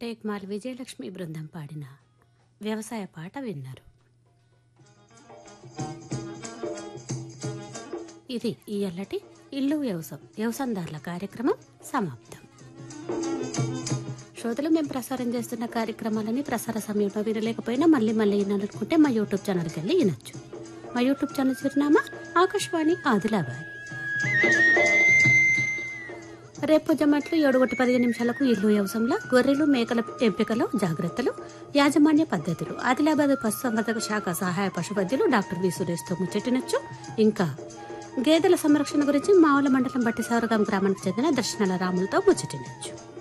టేక్మాల్ విజయలక్ష్మి బృందం పాడిన వ్యవసాయ పాట విన్నారు ఇది ఈ ఎల్లటి ఇల్లు వ్యవసాయం వ్యవసాయదారుల కార్యక్రమం సమాప్తం శ్రోతలు మేము ప్రసారం చేస్తున్న కార్యక్రమాలని ప్రసార సమయంలో వినలేకపోయినా మళ్ళీ మళ్ళీ వినాలనుకుంటే మా యూట్యూబ్ ఛానల్కి వెళ్ళి వినొచ్చు మా యూట్యూబ్ ఛానల్ చిరునామా ఆకాశవాణి ఆదిలాబాద్ రేపు జమట్లు ఏడు ఒకటి పదిహేను నిమిషాలకు ఇల్లు వ్యవసాయంలో గొర్రెలు మేకల ఎంపికలో జాగ్రత్తలు యాజమాన్య పద్ధతులు ఆదిలాబాద్ పశుసంవర్ధక శాఖ సహాయ పశువైద్యులు డాక్టర్ వి సురేష్తో ముచ్చటినొచ్చు ఇంకా గేదెల సంరక్షణ గురించి మావుల మండలం బట్టిసావరగాం గ్రామానికి చెందిన దర్శనాల రాములతో ముచ్చటినొచ్చు